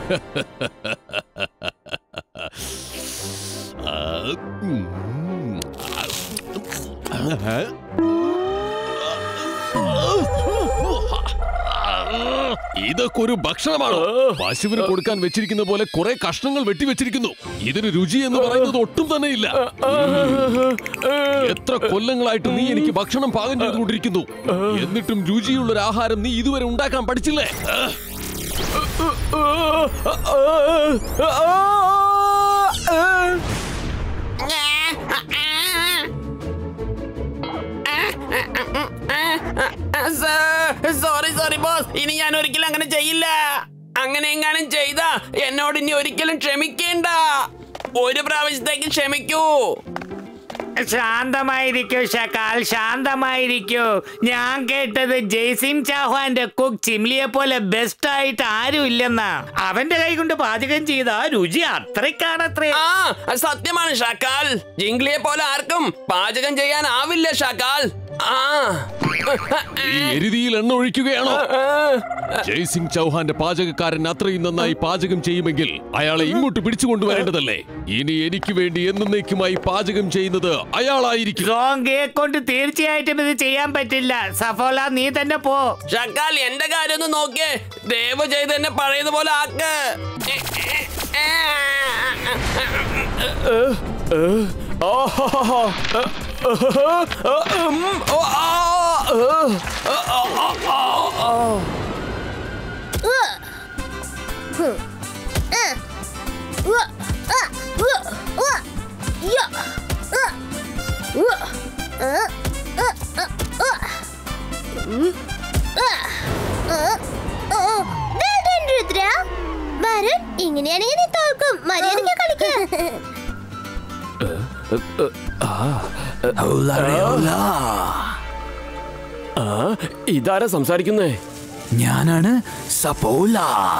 ആ, ഉം. ആ, ഇതൊക്കെ ഒരു ഭക്ഷണമാണ് പശുവിന് കൊടുക്കാൻ വെച്ചിരിക്കുന്ന പോലെ കുറെ കഷ്ണങ്ങൾ വെട്ടിവെച്ചിരിക്കുന്നു ഇതിന് രുചി എന്ന് പറയുന്നത് ഒട്ടും തന്നെ ഇല്ല എത്ര കൊല്ലങ്ങളായിട്ട് നീ എനിക്ക് ഭക്ഷണം പാകം ചെയ്തുകൊണ്ടിരിക്കുന്നു എന്നിട്ടും രുചിയുള്ള ഒരു ആഹാരം നീ ഇതുവരെ ഉണ്ടാക്കാൻ പഠിച്ചില്ലേ ആ, സോറി സോറി ബോസ് ഇനി ഞാൻ ഒരിക്കലും അങ്ങനെ ചെയ്യില്ല അങ്ങനെ എങ്ങാനും ചെയ്ത എന്നോട് ഇനി ഒരിക്കലും ക്ഷമിക്കേണ്ട ഒരു പ്രാവശ്യത്തേക്ക് ക്ഷമിക്കൂ ശാന്തമായിരിക്കൂ ശകാൽ ശാന്തമായിരിക്കൂ ഞാൻ കേട്ടത് ജയ്സിം ചൗഹാന്റെ കുക്ക് ചിമ്ലിയെ പോലെ ബെസ്റ്റ് ആയിട്ട് ആരും ഇല്ലെന്നാ അവന്റെ കൈ കൊണ്ട് പാചകം ചെയ്ത ആ രുചി അത്രയ്ക്കാണത്രേ ആ അത് സത്യമാണ് ഷാക്കാൽ ജിംഗ്ലിയെ പോലെ ആർക്കും പാചകം ചെയ്യാനാവില്ല ഷാക്കാൽ ആ ഈ എരുതിയിൽ എണ്ണ ഒഴിക്കുകയാണോ ജയ്സിംഗ് ചൗഹാന്റെ പാചകക്കാരൻ അത്രയും നന്നായി പാചകം ചെയ്യുമെങ്കിൽ അയാളെ ഇങ്ങോട്ട് പിടിച്ചു കൊണ്ടുവരേണ്ടതല്ലേ ഇനി എനിക്ക് വേണ്ടി എന്നേക്കുമായി പാചകം ചെയ്യുന്നത് അയാളായിരിക്കും സോങ്കയെ കൊണ്ട് തീർച്ചയായിട്ടും ഇത് ചെയ്യാൻ പറ്റില്ല സഫോല നീ തന്നെ പോ ഷക്കാൽ എന്റെ കാര്യം ഒന്ന് നോക്കിയേ ദയവ് ചെയ്ത് എന്നെ പഴയതുപോലെ ആക്ക് രുദ്ര വരൻ ഇങ്ങനെയാണെങ്കിൽ നീ തോൽക്കും മര്യാദയ്ക്ക് കളിക്കാം ഇതാരാ സംസാരിക്കുന്നേ ഞാനാണ് സപ്പോല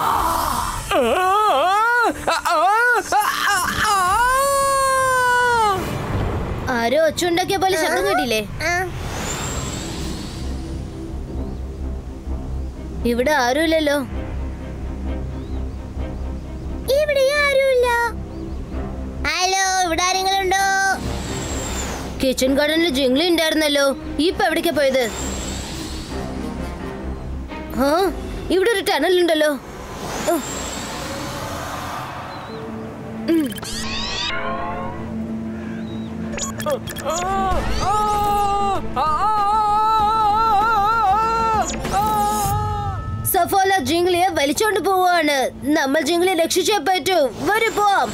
ആരോ ഒച്ചുണ്ടാക്കിയ പോലെ ശബ്ദം കേട്ടില്ലേ ഇവിടെ ആരുമില്ലല്ലോ ഇവിടെ ആരുമില്ല ഹലോ ഇവിടെ ആരെങ്കിലും ഉണ്ടോ കിച്ചൺ ഗാർഡനിൽ ജിംഗ്ലി ഉണ്ടായിരുന്നല്ലോ ഇപ്പൊ എവിടേക്കാ പോയത് ആ ഇവിടെ ഒരു ടണൽ ഉണ്ടല്ലോ ഓ. ഉം. സഫോല ജിംഗ്ലിയെ വലിച്ചോണ്ട് പോവാണ് നമ്മൾ ജിംഗ്ലിയെ രക്ഷിച്ചേ പറ്റൂ വരൂ പോവാം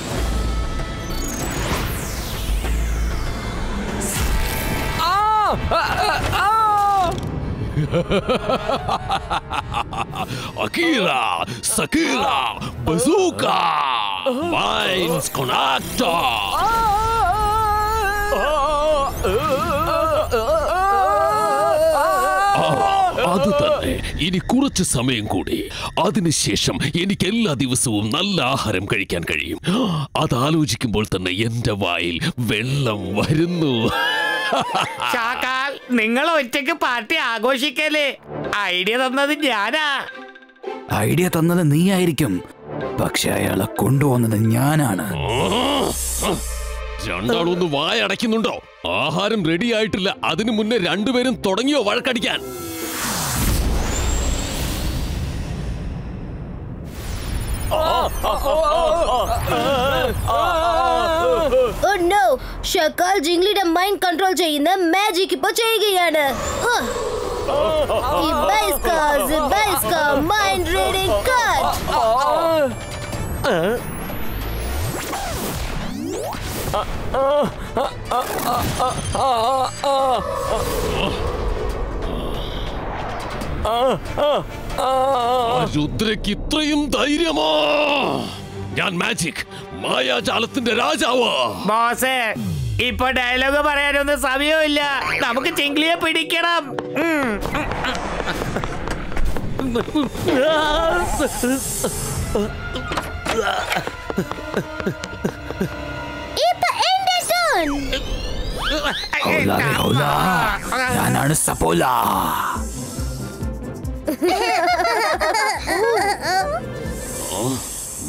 അക്കീറ സക്കീറ ബസൂക്ക മൈൻസ് കൊണാക്ട അത് തന്നെ ഇനി കുറച്ച് സമയം കൂടി അതിനുശേഷം എനിക്ക് എല്ലാ ദിവസവും നല്ല ആഹാരം കഴിക്കാൻ കഴിയും അത് ആലോചിക്കുമ്പോൾ തന്നെ എന്റെ വായിൽ വെള്ളം വരുന്നു ഷാക്കാൽ നിങ്ങൾ ഒറ്റയ്ക്ക് പാർട്ടി ആഘോഷിക്കല്ലേ ഐഡിയ തന്നത് ഞാനാ ഐഡിയ തന്നത് നീയായിരിക്കും പക്ഷെ അയാളെ കൊണ്ടുപോകുന്നത് ഞാനാണ് രണ്ടാളൊന്ന് വായ അടയ്ക്കുന്നുണ്ടോ ആഹാരം റെഡി ആയിട്ടില്ല അതിനു മുന്നേ രണ്ടുപേരും തുടങ്ങിയോ വഴക്കടിക്കാൻ ഓ നോ ഷക്കാൽ ജിംഗ്ലിയുടെ മൈൻഡ് കൺട്രോൾ ചെയ്യുന്ന മാജിക് ഇപ്പൊ ചെയ്യുകയാണ് ഉഹ്. ഇബൈസ്ക, സിബൈസ്ക, mind reading cut. ആ രുദ്രയ്ക്ക് ഇത്രയും ധൈര്യമോ ഞാൻ മാജിക് മായാജാലത്തിന്റെ രാജാവ് ബോസേ ഇപ്പൊ ഡയലോഗ് പറയാനൊന്നും സമയമില്ല നമുക്ക് ചിങ്ക്ലിയെ പിടിക്കണം ഉം. ഇപ്പൊ എന്റെ turn. ഹൗല റേ ഹൗല. ഞാനാണ് സപ്പോല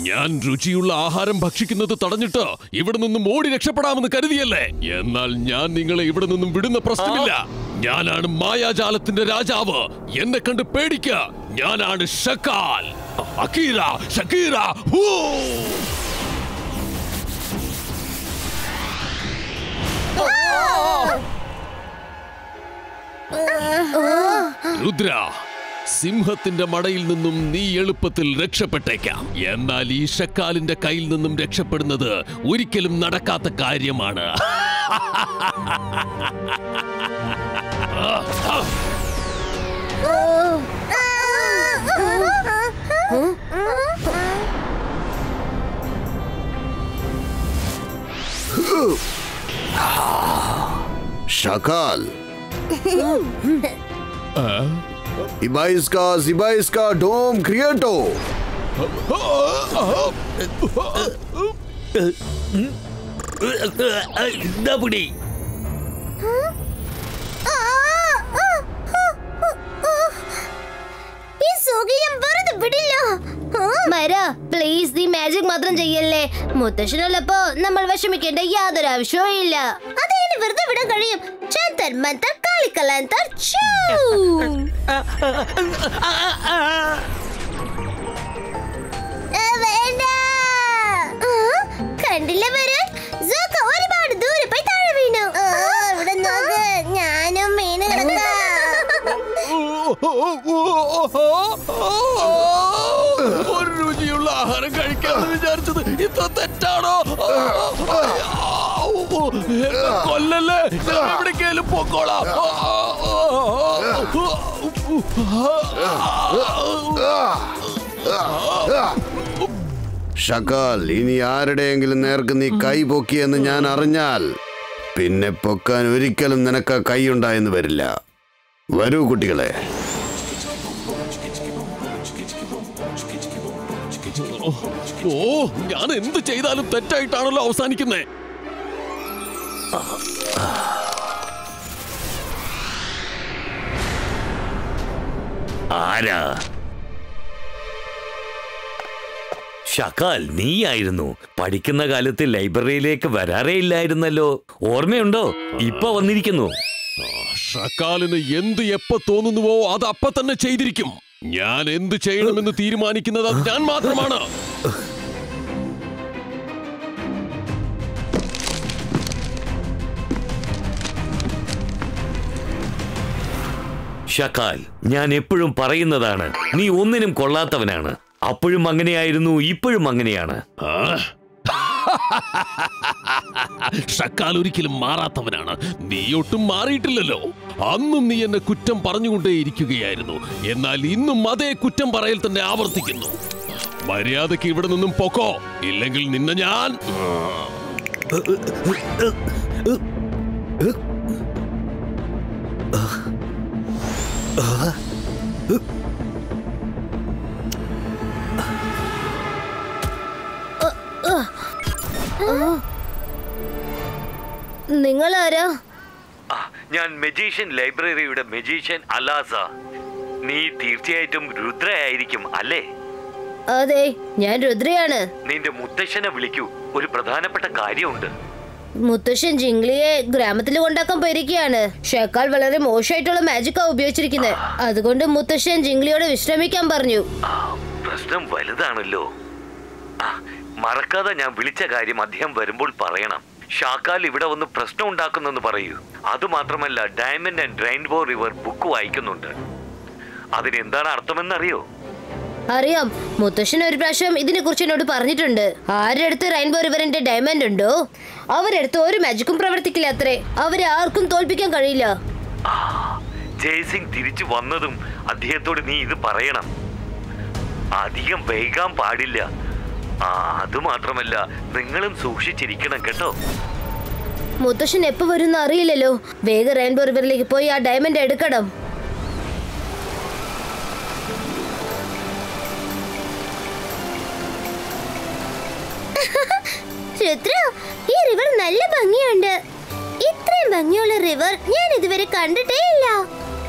ഞാൻ രുചിയുള്ള ആഹാരം ഭക്ഷിക്കുന്നത് തടഞ്ഞിട്ട് ഇവിടെ നിന്നും ഓടി രക്ഷപ്പെടാമെന്ന് കരുതിയല്ലേ എന്നാൽ ഞാൻ നിങ്ങളെ ഇവിടെ നിന്നും വിടുന്ന പ്രശ്നമില്ല ഞാനാണ് മായാജാലത്തിന്റെ രാജാവ് എന്നെ കണ്ട് പേടിക്ക ഞാനാണ് ഷക്കാൽ അക്കീര ഷക്കീര ഹൂ രുദ്ര സിംഹത്തിന്റെ മടയിൽ നിന്നും നീ എളുപ്പത്തിൽ രക്ഷപ്പെട്ടേക്കാം എന്നാൽ ഈ ഷക്കാലിന്റെ കയ്യിൽ നിന്നും രക്ഷപ്പെടുന്നത് ഒരിക്കലും നടക്കാത്ത കാര്യമാണ് Шакал. Ibaiska, Zibaiska, Dom, Creato. ഇതാ പിടി ഈ സുഖിയം വെറുതെ വിടില്ല മര പ്ലീസ് നീ മാജിക് മാത്രം ചെയ്യല്ലേ മുത്തശ്ശനുള്ളപ്പോ നമ്മൾ വിഷമിക്കേണ്ട യാതൊരു ആവശ്യവും ഇല്ല അതെങ്ങനെ വെറുതെ വിടാൻ കഴിയും ചന്തർ മന്തർ കാളിക്കലാന്തർ ഛൂ. ഏ, വേണ്ട ആ, കണ്ടില്ല വരാൻ സോക്ക ഒരുപാട് ദൂരെ പോയി താഴെ വീണു ആ, ഇവിടെ നോക്ക് ഞാനും വീണ് കിടക്കാം ഒരു രുചിയുള്ള ആഹാരം കഴിക്കാമെന്ന് വിചാരിച്ചത് ഇത്ര തെറ്റാണോ എന്നെ കൊല്ലല്ലേ ഞാൻ എവിടേക്കായാലും പൊക്കോളാം ഷക്കാൽ ഇനി ആരുടെയെങ്കിലും നേർക്ക് നീ കൈ പൊക്കിയെന്ന് ഞാൻ അറിഞ്ഞാൽ പിന്നെ പൊക്കാൻ ഒരിക്കലും നിനക്ക് ആ കൈ ഉണ്ടായെന്ന് വരില്ല വരൂ കുട്ടികളെ ഓ ഞാൻ എന്ത് ചെയ്താലും തെറ്റായിട്ടാണല്ലോ അവസാനിക്കുന്നേ ആരാ ഷക്കാൽ നീയായിരുന്നു പഠിക്കുന്ന കാലത്ത് ലൈബ്രറിയിലേക്ക് വരാറേ ഇല്ലായിരുന്നല്ലോ ഓർമ്മയുണ്ടോ ഇപ്പൊ വന്നിരിക്കുന്നു ഷക്കാലിന് എന്ത് എപ്പോ തോന്നുന്നുവോ അത് അപ്പ തന്നെ ചെയ്തിരിക്കും ഞാൻ എന്ത് ചെയ്യണമെന്ന് തീരുമാനിക്കുന്നത് അത് ഞാൻ മാത്രമാണ് ഷക്കാൽ ഞാൻ എപ്പോഴും പറയുന്നതാണ് നീ ഒന്നിനും കൊള്ളാത്തവനാണ് അപ്പോഴും അങ്ങനെയായിരുന്നു ഇപ്പോഴും അങ്ങനെയാണ് ആ? ഷക്കാൽ ഒരിക്കലും മാറാത്തവനാണ് നീ ഒട്ടും മാറിയിട്ടില്ലല്ലോ അന്നും നീ എന്നെ കുറ്റം പറഞ്ഞുകൊണ്ടേയിരിക്കുകയായിരുന്നു എന്നാൽ ഇന്നും അതേ കുറ്റം പറയൽ തന്നെ ആവർത്തിക്കുന്നു മര്യാദയ്ക്ക് ഇവിടെ നിന്നും പൊക്കോ ഇല്ലെങ്കിൽ നിന്നെ ഞാൻ നിങ്ങൾ ആരാ ഞാൻ മെജീഷ്യൻ ലൈബ്രറിയുടെ മെജീഷ്യൻ അലാസ നീ തീർച്ചയായിട്ടും രുദ്രയായിരിക്കും അല്ലേ അതെ ഞാൻ രുദ്രയാണ് നിന്റെ മുത്തശ്ശനെ വിളിക്കൂ ഒരു പ്രധാനപ്പെട്ട കാര്യമുണ്ട് മുത്തശ്ശൻ ജിംഗ്ലിയെ ഗ്രാമത്തിൽ കൊണ്ടാക്കാൻ പോയിരിക്കുകയാണ് ഷേക്കാൾ വളരെ മോശമായിട്ടുള്ള മാജിക്കാ ഉപയോഗിച്ചിരിക്കുന്നത് അതുകൊണ്ട് മുത്തശ്ശൻ ജിംഗ്ലിയോട് വിശ്രമിക്കാൻ പറഞ്ഞു ആ, പ്രശ്നം വലുതാണല്ലോ ആ, മറക്കാതെ ഞാൻ വിളിച്ച കാര്യം അദ്ദേഹം വരുമ്പോൾ പറയണം ഷാക്കാൽ ഇവിടെ വന്ന് പ്രശ്നം ഉണ്ടാക്കുന്നെന്ന് പറയൂ അതുമാത്രമല്ല diamond and rainbow river book വായിക്കുന്നുണ്ട് അതിനെന്താണ് അർത്ഥമെന്നറിയോ അറിയാം മുത്തശ്ശൻ ഒരു പ്രാവശ്യം ഇതിനെ കുറിച്ച് എന്നോട് പറഞ്ഞിട്ടുണ്ട് ആരുടെ അടുത്ത് റെയിൻബോ റിവറിന്റെ ഡയമണ്ട് ഉണ്ടോ അവരടുത്ത് ഒരു മാജിക്കും പ്രവർത്തിക്കില്ല അത്രേ അവരെ ആർക്കും തോൽപ്പിക്കാൻ കഴിയില്ല ജയ്സിംഗ് തിരിച്ചു വന്നതും അദ്ദേഹത്തോട് നീ ഇത് പറയണം അധികം വൈകാൻ പാടില്ല ആ അതുമാത്രമല്ല നിങ്ങളും സൂക്ഷിച്ചിരിക്കണം കേട്ടോ മുത്തശ്ശൻ എപ്പോ വരുന്ന അറിയില്ലല്ലോ വേഗം റെയിൻബോ റിവറിലേക്ക് പോയി ആ ഡയമണ്ട് എടുക്കണം രുദ്ര ഈ റിവർ നല്ല ഭംഗിയുണ്ട് ഇത്രയും ഭംഗിയുള്ള റിവർ ഞാൻ ഇതുവരെ കണ്ടിട്ടേ ഇല്ല